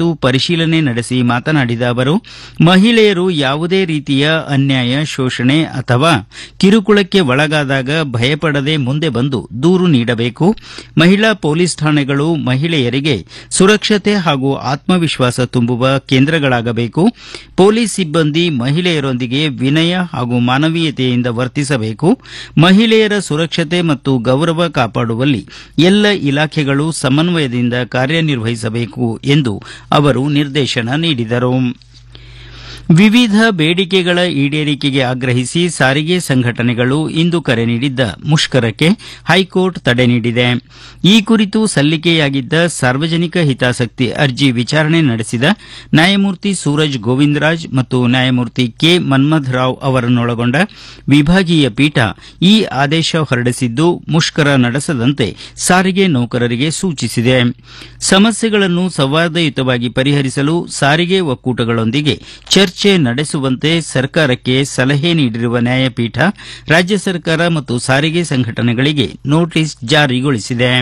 ಕುರಿತು ಪರಿಶೀಲನೆ ನಡೆಸಿ ಮಾತನಾಡಿದ ಅವರು ಮಹಿಳೆಯರು ಯಾವುದೇ ರೀತಿಯ ಅನ್ಯಾಯ ಶೋಷಣೆ ಅಥವಾ ಕಿರುಕುಳಕ್ಕೆ ಒಳಗಾದಾಗ ಭಯಪಡದೆ ಮುಂದೆ ಬಂದು ದೂರು ನೀಡಬೇಕು ಮಹಿಳಾ ಪೊಲೀಸ್ ಠಾಣೆಗಳು ಮಹಿಳೆಯರಿಗೆ ಸುರಕ್ಷತೆ ಹಾಗೂ ಆತ್ಮವಿಶ್ವಾಸ ತುಂಬುವ ಕೇಂದ್ರಗಳಾಗಬೇಕು ಪೊಲೀಸ್ ಸಿಬ್ಬಂದಿ ಮಹಿಳೆಯರೊಂದಿಗೆ ವಿನಯ ಹಾಗೂ ಮಾನವೀಯತೆಯಿಂದ ವರ್ತಿಸಬೇಕು ಮಹಿಳೆಯರ ಸುರಕ್ಷತೆ ಮತ್ತು ಗೌರವ ಕಾಪಾಡುವಲ್ಲಿ ಎಲ್ಲ ಇಲಾಖೆಗಳು ಸಮನ್ವಯದಿಂದ ಕಾರ್ಯನಿರ್ವಹಿಸಬೇಕು ಎಂದು ಅವರು ನಿರ್ದೇಶನ ನೀಡಿದರು ವಿವಿಧ ಬೇಡಿಕೆಗಳ ಈಡೇರಿಕೆಗೆ ಆಗ್ರಹಿಸಿ ಸಾರಿಗೆ ಸಂಘಟನೆಗಳು ಇಂದು ಕರೆ ನೀಡಿದ್ದ ಮುಷ್ಕರಕ್ಕೆ ಹೈಕೋರ್ಟ್ ತಡೆ ನೀಡಿದೆ ಈ ಕುರಿತು ಸಲ್ಲಿಕೆಯಾಗಿದ್ದ ಸಾರ್ವಜನಿಕ ಹಿತಾಸಕ್ತಿ ಅರ್ಜಿ ವಿಚಾರಣೆ ನಡೆಸಿದ ನ್ಯಾಯಮೂರ್ತಿ ಸೂರಜ್ ಗೋವಿಂದರಾಜ್ ಮತ್ತು ನ್ಯಾಯಮೂರ್ತಿ ಕೆ ಮನ್ಮಥ್ ರಾವ್ ಅವರನ್ನೊಳಗೊಂಡ ವಿಭಾಗೀಯ ಪೀಠ ಈ ಆದೇಶ ಹೊರಡಿಸಿದ್ದು ಮುಷ್ಕರ ನಡೆಸದಂತೆ ಸಾರಿಗೆ ನೌಕರರಿಗೆ ಸೂಚಿಸಿದೆ ಸಮಸ್ಯೆಗಳನ್ನು ಸಂವಾದಯುತವಾಗಿ ಪರಿಹರಿಸಲು ಸಾರಿಗೆ ಒಕ್ಕೂಟಗಳೊಂದಿಗೆ ಚರ್ಚೆ ನಡೆಸುವಂತೆ ಸರ್ಕಾರಕ್ಕೆ ಸಲಹೆ ನೀಡಿರುವ ನ್ಯಾಯಪೀಠ ರಾಜ್ಯ ಸರ್ಕಾರ ಮತ್ತು ಸಾರಿಗೆ ಸಂಘಟನೆಗಳಿಗೆ ನೋಟಿಸ್ ಜಾರಿಗೊಳಿಸಿದೆ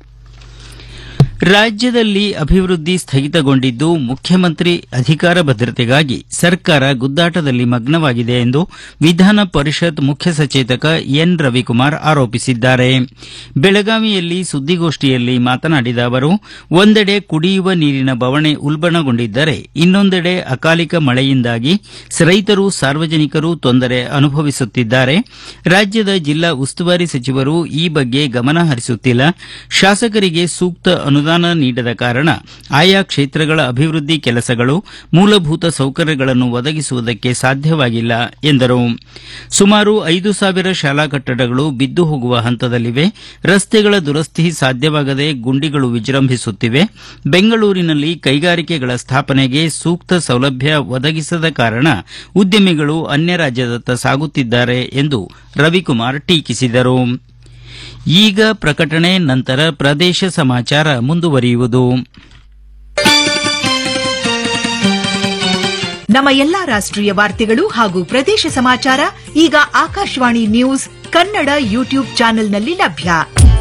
ರಾಜ್ಯದಲ್ಲಿ ಅಭಿವೃದ್ಧಿ ಸ್ಥಗಿತಗೊಂಡಿದ್ದು ಮುಖ್ಯಮಂತ್ರಿ ಅಧಿಕಾರ ಭದ್ರತೆಗಾಗಿ ಸರ್ಕಾರ ಗುದ್ದಾಟದಲ್ಲಿ ಮಗ್ನವಾಗಿದೆ ಎಂದು ವಿಧಾನ ಪರಿಷತ್ ಮುಖ್ಯ ಸಚೇತಕ ಎನ್ ರವಿಕುಮಾರ್ ಆರೋಪಿಸಿದ್ದಾರೆ ಬೆಳಗಾವಿಯಲ್ಲಿ ಸುದ್ದಿಗೋಷ್ಠಿಯಲ್ಲಿ ಮಾತನಾಡಿದ ಅವರು ಒಂದೆಡೆ ಕುಡಿಯುವ ನೀರಿನ ಬವಣೆ ಉಲ್ಬಣಗೊಂಡಿದ್ದರೆ ಇನ್ನೊಂದೆಡೆ ಅಕಾಲಿಕ ಮಳೆಯಿಂದಾಗಿ ರೈತರು ಸಾರ್ವಜನಿಕರು ತೊಂದರೆ ಅನುಭವಿಸುತ್ತಿದ್ದಾರೆ ರಾಜ್ಯದ ಜಿಲ್ಲಾ ಉಸ್ತುವಾರಿ ಸಚಿವರು ಈ ಬಗ್ಗೆ ಗಮನ ಹರಿಸುತ್ತಿಲ್ಲ ಶಾಸಕರಿಗೆ ಸೂಕ್ತ ಅನುದಾನ ನೀಡದ ಕಾರಣ ಆಯಾ ಕ್ಷೇತ್ರಗಳ ಅಭಿವೃದ್ಧಿ ಕೆಲಸಗಳು ಮೂಲಭೂತ ಸೌಕರ್ಯಗಳನ್ನು ಒದಗಿಸುವುದಕ್ಕೆ ಸಾಧ್ಯವಾಗಿಲ್ಲ ಎಂದರು ಸುಮಾರು ಐದು ಸಾವಿರ ಶಾಲಾ ಕಟ್ಟಡಗಳು ಬಿದ್ದು ಹೋಗುವ ಹಂತದಲ್ಲಿವೆ ರಸ್ತೆಗಳ ದುರಸ್ತಿ ಸಾಧ್ಯವಾಗದೆ ಗುಂಡಿಗಳು ವಿಜೃಂಭಿಸುತ್ತಿವೆ ಬೆಂಗಳೂರಿನಲ್ಲಿ ಕೈಗಾರಿಕೆಗಳ ಸ್ಥಾಪನೆಗೆ ಸೂಕ್ತ ಸೌಲಭ್ಯ ಒದಗಿಸದ ಕಾರಣ ಉದ್ಯಮಿಗಳು ಅನ್ಯ ರಾಜ್ಯದತ್ತ ಸಾಗುತ್ತಿದ್ದಾರೆ ಎಂದು ರವಿಕುಮಾರ್ ಟೀಕಿಸಿದರು ಈಗ ಪ್ರಕಟಣೆ ನಂತರ ಪ್ರದೇಶ ಸಮಾಚಾರ ಮುಂದುವರಿಯುವುದು ನಮ್ಮ ಎಲ್ಲಾ ರಾಷ್ಟ್ರೀಯ ವಾರ್ತೆಗಳು ಹಾಗೂ ಪ್ರದೇಶ ಸಮಾಚಾರ ಈಗ ಆಕಾಶವಾಣಿ ನ್ಯೂಸ್ ಕನ್ನಡ ಯೂಟ್ಯೂಬ್ ಚಾನೆಲ್ನಲ್ಲಿ ಲಭ್ಯ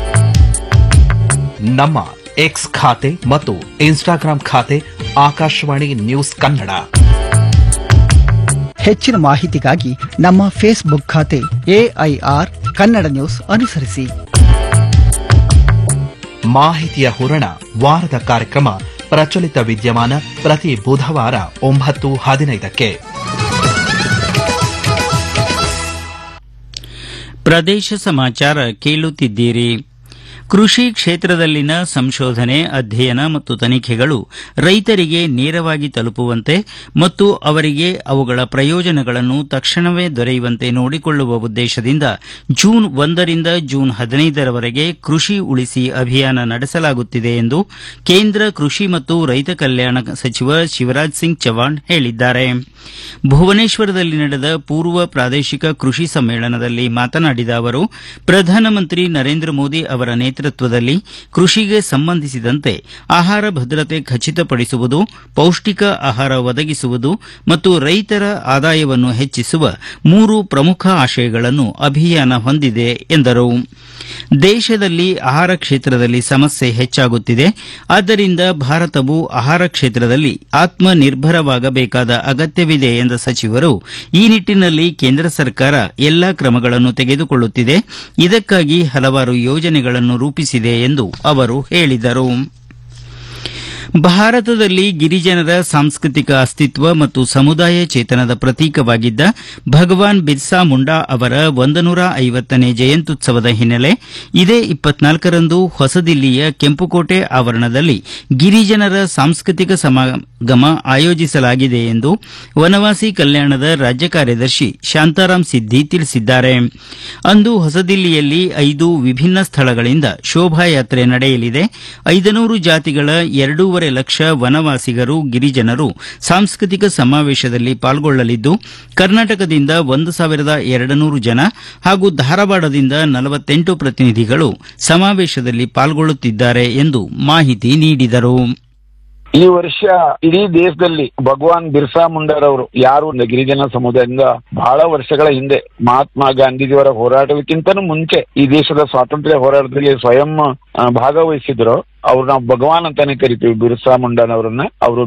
ನಮ್ಮ ಎಕ್ಸ್ ಖಾತೆ ಮತ್ತು ಇನ್ಸ್ಟಾಗ್ರಾಂ ಖಾತೆ ಆಕಾಶವಾಣಿ ನ್ಯೂಸ್ ಕನ್ನಡ ಹೆಚ್ಚಿನ ಮಾಹಿತಿಗಾಗಿ ನಮ್ಮ ಫೇಸ್ಬುಕ್ ಖಾತೆ ಎಐಆರ್ ಕನ್ನಡ ನ್ಯೂಸ್ ಅನುಸರಿಸಿ ಮಾಹಿತಿಯ ಹೂರಣ ವಾರದ ಕಾರ್ಯಕ್ರಮ ಪ್ರಚಲಿತ ವಿದ್ಯಮಾನ ಪ್ರತಿ ಬುಧವಾರ ಒಂಬತ್ತು ಹದಿನೈದಕ್ಕೆ ಪ್ರದೇಶ ಸಮಾಚಾರ ಕೇಳುತ್ತಿದ್ದೀರಿ ಕೃಷಿ ಕ್ಷೇತ್ರದಲ್ಲಿನ ಸಂಶೋಧನೆ ಅಧ್ಯಯನ ಮತ್ತು ತನಿಖೆಗಳು ರೈತರಿಗೆ ನೇರವಾಗಿ ತಲುಪುವಂತೆ ಮತ್ತು ಅವರಿಗೆ ಅವುಗಳ ಪ್ರಯೋಜನಗಳನ್ನು ತಕ್ಷಣವೇ ದೊರೆಯುವಂತೆ ನೋಡಿಕೊಳ್ಳುವ ಉದ್ದೇಶದಿಂದ ಜೂನ್ ಒಂದರಿಂದ ಜೂನ್ ಹದಿನೈದರವರೆಗೆ ಕೃಷಿ ಉಳಿಸಿ ಅಭಿಯಾನ ನಡೆಸಲಾಗುತ್ತಿದೆ ಎಂದು ಕೇಂದ್ರ ಕೃಷಿ ಮತ್ತು ರೈತ ಕಲ್ಯಾಣ ಸಚಿವ ಶಿವರಾಜ್ ಸಿಂಗ್ ಚೌಹಾಣ್ ಹೇಳಿದ್ದಾರೆ ಭುವನೇಶ್ವರದಲ್ಲಿ ನಡೆದ ಪೂರ್ವ ಪ್ರಾದೇಶಿಕ ಕೃಷಿ ಸಮ್ಮೇಳನದಲ್ಲಿ ಮಾತನಾಡಿದ ಅವರು ಪ್ರಧಾನಮಂತ್ರಿ ನರೇಂದ್ರ ಮೋದಿ ಅವರ ನೇತೃತ್ವದಲ್ಲಿ ಕೃಷಿಗೆ ಸಂಬಂಧಿಸಿದಂತೆ ಆಹಾರ ಭದ್ರತೆ ಖಚಿತಪಡಿಸುವುದು ಪೌಷ್ಟಿಕ ಆಹಾರ ಒದಗಿಸುವುದು ಮತ್ತು ರೈತರ ಆದಾಯವನ್ನು ಹೆಚ್ಚಿಸುವ ಮೂರು ಪ್ರಮುಖ ಆಶಯಗಳನ್ನು ಅಭಿಯಾನ ಹೊಂದಿದೆ ಎಂದರು ದೇಶದಲ್ಲಿ ಆಹಾರ ಕ್ಷೇತ್ರದಲ್ಲಿ ಸಮಸ್ಯೆ ಹೆಚ್ಚಾಗುತ್ತಿದೆ ಆದ್ದರಿಂದ ಭಾರತವು ಆಹಾರ ಕ್ಷೇತ್ರದಲ್ಲಿ ಆತ್ಮನಿರ್ಭರವಾಗಬೇಕಾದ ಅಗತ್ಯವಿದೆ ಎಂದ ಸಚಿವರು ಈ ನಿಟ್ಟಿನಲ್ಲಿ ಕೇಂದ್ರ ಸರ್ಕಾರ ಎಲ್ಲಾ ಕ್ರಮಗಳನ್ನು ತೆಗೆದುಕೊಳ್ಳುತ್ತಿದೆ ಇದಕ್ಕಾಗಿ ಹಲವಾರು ಯೋಜನೆಗಳನ್ನು ರೂಪಿಸಿದೆ ಎಂದು ಅವರು ಹೇಳಿದರು ಭಾರತದಲ್ಲಿ ಗಿರಿಜನರ ಸಾಂಸ್ಕೃತಿಕ ಅಸ್ತಿತ್ವ ಮತ್ತು ಸಮುದಾಯ ಚೇತನದ ಪ್ರತೀಕವಾಗಿದ್ದ ಭಗವಾನ್ ಬಿರ್ಸಾ ಮುಂಡಾ ಅವರ ಒಂದನೂರ ಐವತ್ತನೇ ಜಯಂತ್ಯುತ್ಸವದ ಹಿನ್ನೆಲೆ ಇದೇ ಇಪ್ಪತ್ನಾಲ್ಕರಂದು ಹೊಸದಿಲ್ಲಿಯ ಕೆಂಪುಕೋಟೆ ಆವರಣದಲ್ಲಿ ಗಿರಿಜನರ ಸಾಂಸ್ಕೃತಿಕ ಸಮಾಗಮ ಆಯೋಜಿಸಲಾಗಿದೆ ಎಂದು ವನವಾಸಿ ಕಲ್ಯಾಣದ ರಾಜ್ಯ ಕಾರ್ಯದರ್ಶಿ ಶಾಂತಾರಾಮ್ ಸಿದ್ದಿ ತಿಳಿಸಿದ್ದಾರೆ ಅಂದು ಹೊಸದಿಲ್ಲಿಯಲ್ಲಿ ಐದು ವಿಭಿನ್ನ ಸ್ಥಳಗಳಿಂದ ಶೋಭಾಯಾತ್ರೆ ನಡೆಯಲಿದೆ ಐದನೂರು ಜಾತಿಗಳ ಎರಡೂವರೆ ಲಕ್ಷ ವನವಾಸಿಗರು ಗಿರಿಜನರು ಸಾಂಸ್ಕೃತಿಕ ಸಮಾವೇಶದಲ್ಲಿ ಪಾಲ್ಗೊಳ್ಳಲಿದ್ದು ಕರ್ನಾಟಕದಿಂದ ಒಂದು ಸಾವಿರದ ಎರಡು ನೂರು ಜನ ಹಾಗೂ ಧಾರವಾಡದಿಂದ ನಲವತ್ತೆಂಟು ಪ್ರತಿನಿಧಿಗಳು ಸಮಾವೇಶದಲ್ಲಿ ಪಾಲ್ಗೊಳ್ಳುತ್ತಿದ್ದಾರೆ ಎಂದು ಮಾಹಿತಿ ನೀಡಿದರು ಈ ವರ್ಷ ಇಡೀ ದೇಶದಲ್ಲಿ ಭಗವಾನ್ ಬಿರ್ಸಾ ಮುಂಡಾರವರು ಯಾರು ಒಂದು ಗಿರಿಜನ ಸಮುದಾಯದಿಂದ ಬಹಳ ವರ್ಷಗಳ ಹಿಂದೆ ಮಹಾತ್ಮ ಗಾಂಧೀಜಿಯವರ ಹೋರಾಟಕ್ಕಿಂತನೂ ಮುಂಚೆ ಈ ದೇಶದ ಸ್ವಾತಂತ್ರ್ಯ ಹೋರಾಟದಲ್ಲಿ ಸ್ವಯಂ ಆ, ಭಾಗವಹಿಸಿದ್ರು ಅವ್ರು ನಾವು ಭಗವಾನ್ ಅಂತಾನೆ ಕರಿತೀವಿ ಬಿರ್ಸಾ ಮುಂಡಾನವರನ್ನ ಅವರು